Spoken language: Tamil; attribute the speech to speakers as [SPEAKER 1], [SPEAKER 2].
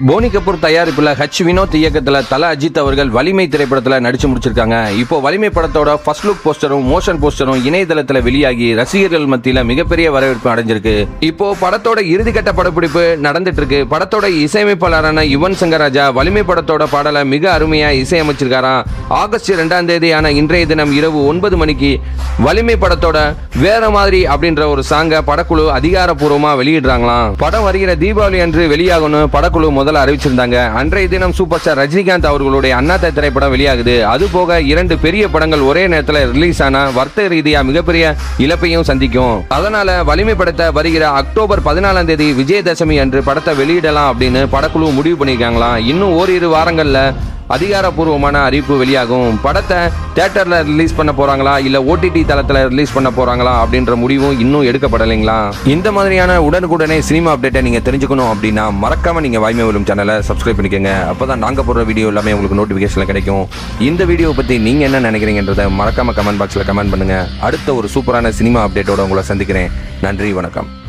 [SPEAKER 1] போனி கபூர் தயாரிப்புல ஹச் வினோத் இயக்கத்துல தல அஜித் அவர்கள் வலிமை திரைப்படத்துல நடிச்சு முடிச்சிருக்காங்க இப்போ வலிமை படத்தோட ஃபர்ஸ்ட் லுக் போஸ்டரும் மோஷன் போஸ்டரும் இணையதளத்துல வெளியாகி ரசிகர்கள் மத்தியில மிகப்பெரிய வரவேற்பு அடைஞ்சிருக்கு இப்போ படத்தோட இறுதிக்கட்ட படப்பிடிப்பு நடந்துட்டு இருக்கு படத்தோட இசையமைப்பாளரான யுவன் சங்கர் ராஜா வலிமை படத்தோட பாடலை மிக அருமையா இசையமைச்சிருக்காராம் ஆகஸ்ட் ரெண்டாம் தேதியான இன்றைய தினம் இரவு ஒன்பது மணிக்கு வலிமை படத்தோட வேற மாதிரி அப்படின்ற ஒரு சாங்கை படக்குழு அதிகாரப்பூர்வமா வெளியிடுறாங்களாம் படம் வருகிற தீபாவளி அன்று வெளியாகணும் படக்குழு முதல்ல அறிவிச்சிருந்தாங்க அன்றைய தினம் சூப்பர் ஸ்டார் ரஜினிகாந்த் அவர்களுடைய அண்ணாத்த திரைப்படம் வெளியாகுது அது போக இரண்டு பெரிய படங்கள் ஒரே நேரத்தில் ரிலீஸ் ஆனா வர்த்தக ரீதியா மிகப்பெரிய இழப்பையும் சந்திக்கும் அதனால வலிமை படத்தை வருகிற அக்டோபர் பதினாலாம் தேதி விஜயதசமி அன்று படத்தை வெளியிடலாம் அப்படின்னு படக்குழு முடிவு பண்ணியிருக்காங்களாம் இன்னும் ஓரிரு வாரங்கள்ல அதிகாரப்பூர்வமான அறிவிப்பு வெளியாகும் படத்தை தியேட்டர்ல ரிலீஸ் பண்ண போறாங்களா இல்ல ஓடிடி தளத்துல ரிலீஸ் பண்ண போறாங்களா அப்படின்ற முடிவும் இன்னும் எடுக்கப்படலைங்களா இந்த மாதிரியான உடனுக்குடனே சினிமா அப்டேட்டை நீங்க தெரிஞ்சுக்கணும் அப்படின்னா மறக்காம நீங்க வாய்மை விழும் சேனலை சப்ஸ்கிரைப் பண்ணிக்கோங்க அப்பதான் நாங்க போடுற வீடியோ எல்லாமே உங்களுக்கு நோட்டிபிகேஷன்ல கிடைக்கும் இந்த வீடியோ பத்தி நீங்க என்ன நினைக்கிறீங்கன்றத மறக்காம கமெண்ட் பாக்ஸ்ல கமெண்ட் பண்ணுங்க அடுத்த ஒரு சூப்பரான சினிமா அப்டேட்டோட உங்களை சந்திக்கிறேன் நன்றி வணக்கம்